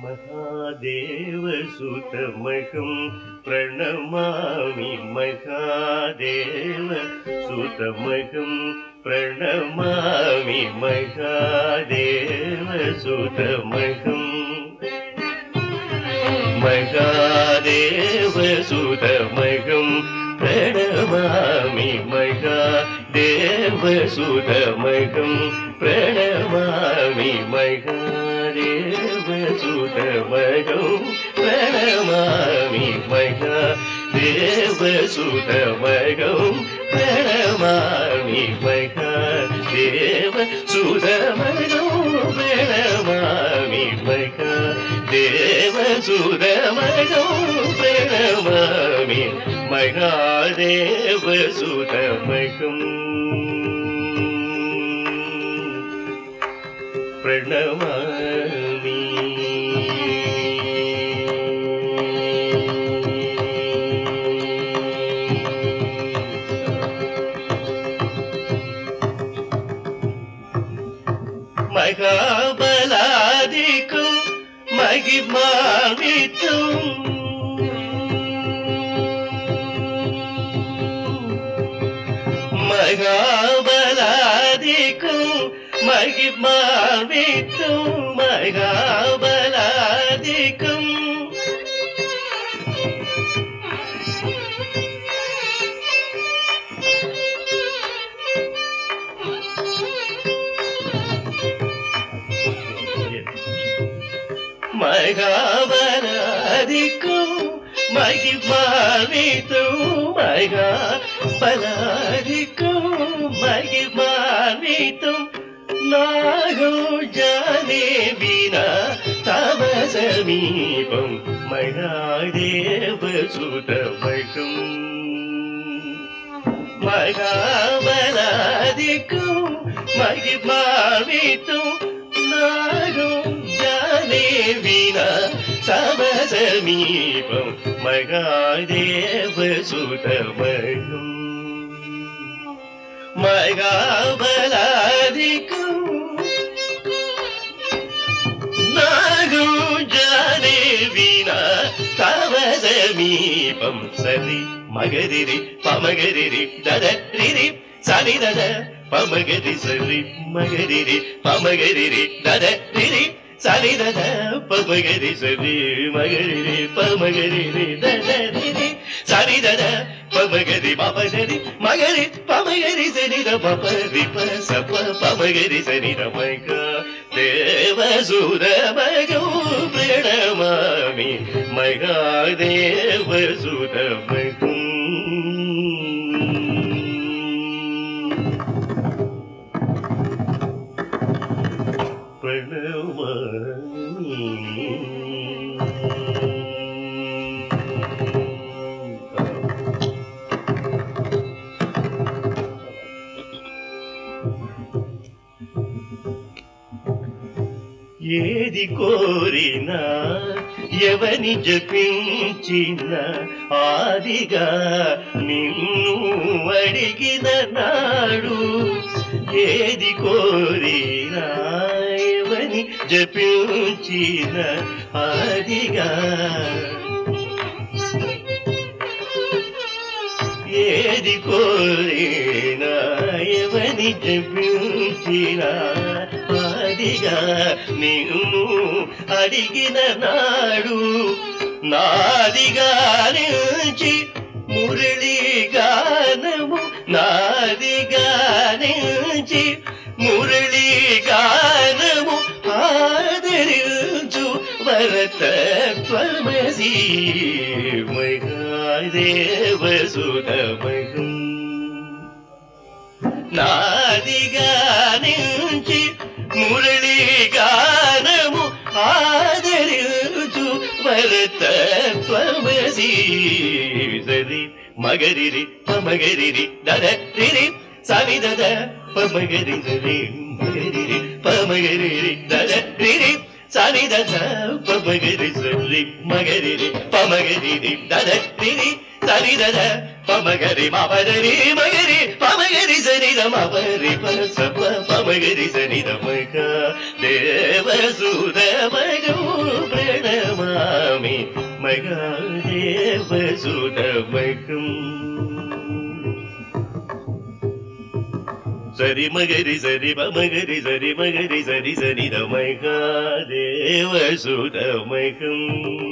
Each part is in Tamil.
महादेवसुतमहं प्रणमामि महादेवसुतमहं प्रणमामि महादेवसुतमहम् महादेवसुतमहं प्रणमामि महादेवसुतमहं प्रणमामि महादेवसुतमहं प्रणमामि महादेवसुतमहं प्रणमामि महादेवसुतमहं प्रणमामि महादेवसुतमहं प्रणमामि महादेवसुतमहम् प्रणमामि மகாபலாதிக்கும் மகிமாவித்தும் மகாபலாதிக்கும் மகிமாவித்தும் மகாபலாதிக்கும் மகாபலாதிக்கும் மகிமாவித்தும் மகாபலாதிக்கும் மகிமாவித்தும் நாகோ ஜானே வினா தவ சமீபம் மகாதேவ சுதமகும் மகாபலாதிக்கும் மகிமாவித்தும் நாகோ ஜானே வினா தவ சமீபம் மகாதேவ சுதமகும் மகாபலாதிக்கும் நாகும் ஜானே வீணா தவ சமீபம் சரி மகரிரி பமகரிரி ததரிரி சரி தத பமகரி சரி மகரிரி பமகரிரி ததரிரி சரி தத பமகரி சரி மகரிரி பமகரிரி ததரிரி சரி தத பமகரி பமகரி மகரி பமகரி சரி பமரி பசப பமகரி சரி ரமக தேவசூதமகோ பிரணமாமி மகாதேவசூதமகும் பிரணமாமி ఏది కోరినా ఎవని జపించిన ఆదిగా నిన్ను అడిగిన నాడు ఏది కోరినా ఎవని జపించిన ఆదిగా ఏది కోరినా ఎవని జపించిన ఆదిగా నిన్ను అడిగిన నాడు నాదిగా నుంచి మురళి గానము నాదిగా నుంచి మురళి గానము ఆదరించు వరతత్వమసి మగాదేవసుధమగం నాదిగా నుంచి మురళి గానము ఆదరించు వరతత్వమసి సరి మగరిరి పమగరిరి దదరిరి సరి దద పమగరి సరి మగరిరి పమగరిరి దదరిరి సరి దద పమగరి సరి మగరిరి పమగరిరి దదరిరి சரிதத பமகரி மபதரி மகரி பமகரி சரித மபரி பசப பமகரி சரித மக தேவசூத மகோ பிரணமாமி மகா தேவசூத மகம் சரி மகரி சரி மகரி சரி மகரி சரி சரி தமைகா தேவ சுதமைகம்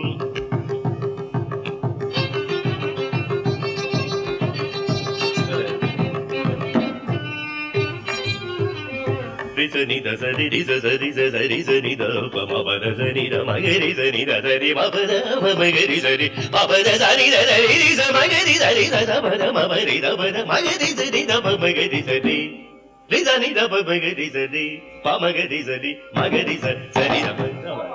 சனி த சரி ரி ச சரி ச சரி சனி த ப ம ப த சனி த மகரி சனி த சரி ம ப த ம மகரி சரி ம ப த சனி த சரி ரி ச மகரி சரி த த ப த ம ப ரி த ப த மகரி சரி த ப மகரி சரி ரி சனி த ப மகரி சரி ப மகரி சரி மகரி ச சரி த ப த ம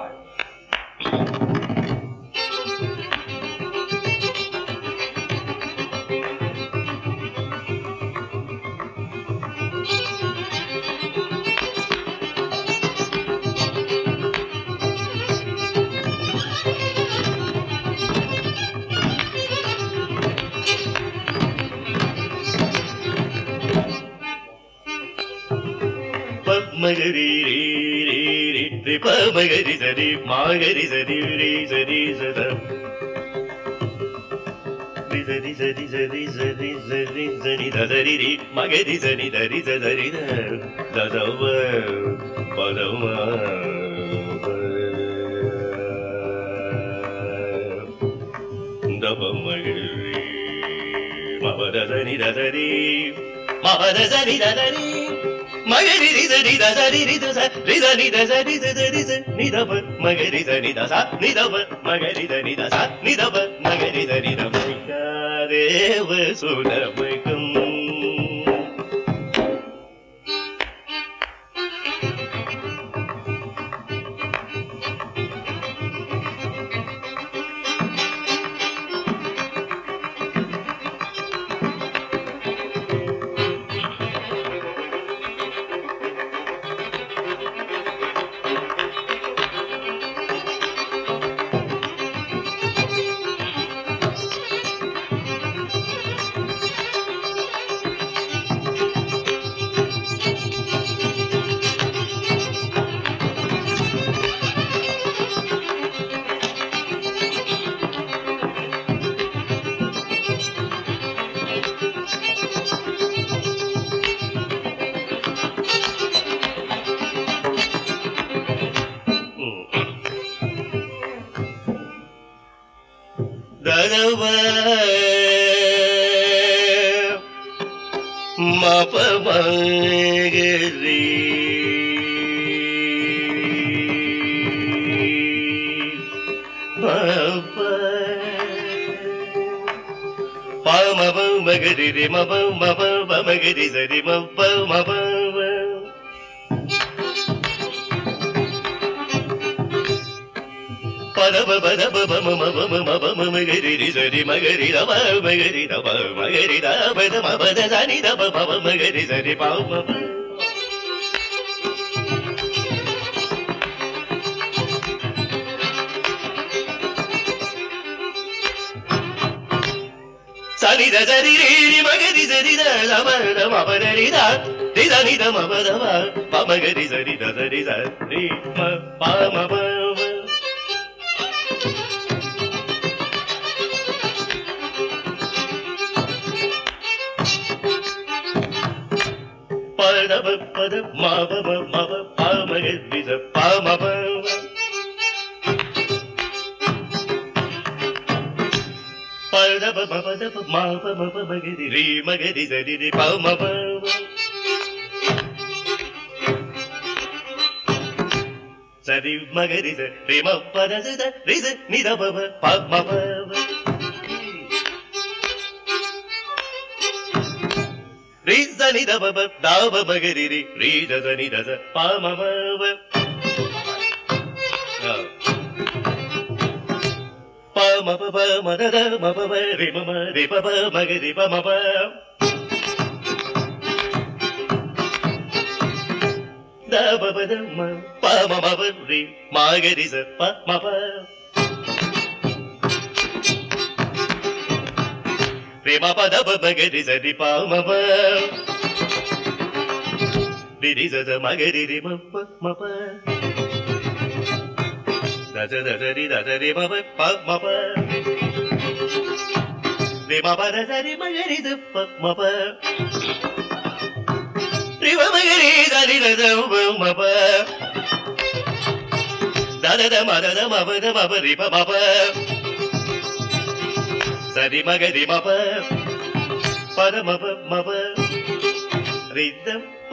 பத்மகரி ரீ ரீ ரீ ரி பமகரி சரி மாகரி சரி ரீ சரி சத ரி சரி சரி சரி சரி சரி சரி தரி ரி மகரி சரி தரி சரி த ததவ பதம தப மகரி மபத சரி தரி மபத சரி தரி மகரி ரி சரி த சரி ரி த ச ரி த நி த சரி த சரி ச நி த ப மகரி த நி த ச நி த ப மகரி த நி த ச நி த ப மகரி த நி த ப தேவ சுடமகம் தரவ மப மகரி பமப மகரி ரி மப மப மகரி சரி மப மப பதப பதப பம மப மப மகரி ரி சரி மகரி ரப மகரி ரப மகரி ரப த மப த சனி ரப பப மகரி சரி பவ மப சனி த சரி ரீ ரி மகரி சரி த ரப த மப த ரி த ரி த நி த மப த ம ப மகரி சரி த சரி ச ரி ம ப மப ம பதப பத மப மப பமகரி ச பமப பதப பத மப மப மகரி ரி மகரி சரி ரி பமப சரி மகரி ச ரி ம பத ச ரி ச நி த ப ப மப ரி ச நி த ப ப த ப மகரி ரி ரி த ச நி த ச ப ம ப ப ப ம ப ப ம த த ம ப ப ரி ம ம ரி ப ப ம க ரி ப ம ப த ப ப த ம ப ம ம ப ரி ம க ரி ச ப ம ப రే మ పద ప మగరి సరి ప మ ప రి రి స స మగరి రి మ ప మ ప ద స ద స రి ద స రి మ ప ప మ ప రి మ ప ద స రి మగరి ద ప మ ప రి మ మగరి ద రి ద ద మ మ ప ద ద ద మ ద ద మ ప ద మ ప రి ప మ ప சரி மகரி மப பரமப மப ரித ப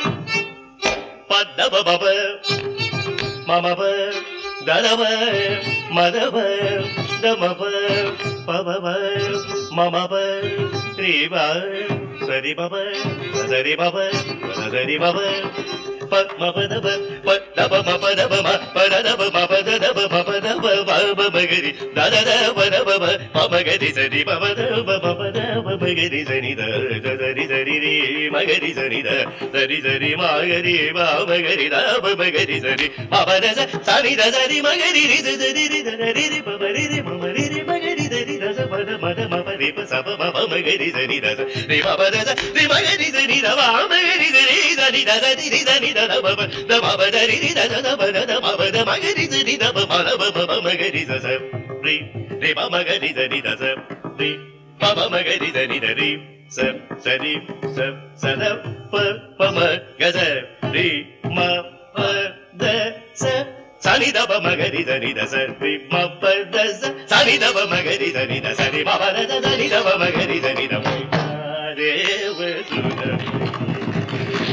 பதப பப மமப ததப மதப தமப பபப மமப ரீப சரி பப சரி பப சரி பப பத்மபதப பதப மபதப ம பதப மபதப மபதப பப மகரி ததத பதப மகரி சரி பபதப மபதப மகரி சரி த சரி சரி ரீ மகரி சரி த சரி சரி மகரி மகரி தப மகரி சரி மபத சரி த சரி மகரி ரி சரி ரி சரி ரி பபரி ரி மமரி ரி மகரி சரி த மத மத மபரி ப சப மப மகரி சரி த ரி மபத ரி மகரி சரி த மகரி சரி சரி த சரி ரி சரி த மப த மப த ரி ரி த த மத த மப த மகரி சரி த ம மத ம ம மகரி ச ச ரி ரி ம மகரி சரி த ச ரி ம ம மகரி சரி த ரி ச சரி ச ச த ப ப ம க ச ரி ம ப த ச சனி தப மகரி தனி த சரி ம ப த ச சனி தப மகரி தனி த சரி ம ப த ச சனி தப மகரி தனி த தேவ சுத